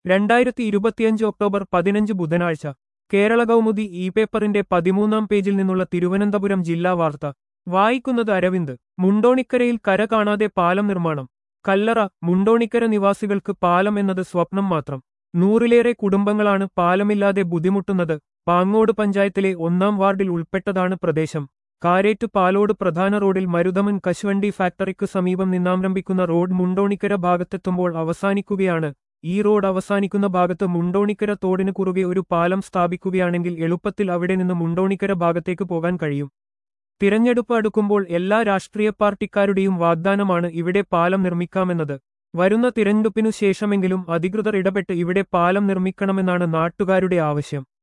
രണ്ടായിരത്തി ഇരുപത്തിയഞ്ച് ഒക്ടോബർ പതിനഞ്ച് ബുധനാഴ്ച കേരള കൗമുദി ഇ പേപ്പറിന്റെ പതിമൂന്നാം പേജിൽ നിന്നുള്ള തിരുവനന്തപുരം ജില്ലാ വാർത്ത വായിക്കുന്നത് അരവിന്ദ് മുണ്ടോണിക്കരയിൽ കര കാണാതെ പാലം നിർമ്മാണം കല്ലറ മുണ്ടോണിക്കര നിവാസികൾക്ക് പാലം എന്നത് സ്വപ്നം മാത്രം നൂറിലേറെ കുടുംബങ്ങളാണ് പാലമില്ലാതെ ബുദ്ധിമുട്ടുന്നത് പാങ്ങോട് പഞ്ചായത്തിലെ ഒന്നാം വാർഡിൽ ഉൾപ്പെട്ടതാണ് പ്രദേശം കാരേറ്റ് പാലോട് പ്രധാന റോഡിൽ മരുതമൻ കശുവണ്ടി ഫാക്ടറിക്കു സമീപം നിന്നാരംഭിക്കുന്ന റോഡ് മുണ്ടോണിക്കര ഭാഗത്തെത്തുമ്പോൾ അവസാനിക്കുകയാണ് ഈ റോഡ് അവസാനിക്കുന്ന ഭാഗത്ത് മുണ്ടോണിക്കര തോടിന് കുറുകെ ഒരു പാലം സ്ഥാപിക്കുകയാണെങ്കിൽ എളുപ്പത്തിൽ അവിടെ നിന്ന് മുണ്ടോണിക്കര ഭാഗത്തേക്ക് പോകാൻ കഴിയും തിരഞ്ഞെടുപ്പ് അടുക്കുമ്പോൾ എല്ലാ രാഷ്ട്രീയ പാർട്ടിക്കാരുടെയും വാഗ്ദാനമാണ് ഇവിടെ പാലം നിർമ്മിക്കാമെന്നത് വരുന്ന തിരഞ്ഞെടുപ്പിനു ശേഷമെങ്കിലും അധികൃതർ ഇടപെട്ട് ഇവിടെ പാലം നിർമ്മിക്കണമെന്നാണ് നാട്ടുകാരുടെ ആവശ്യം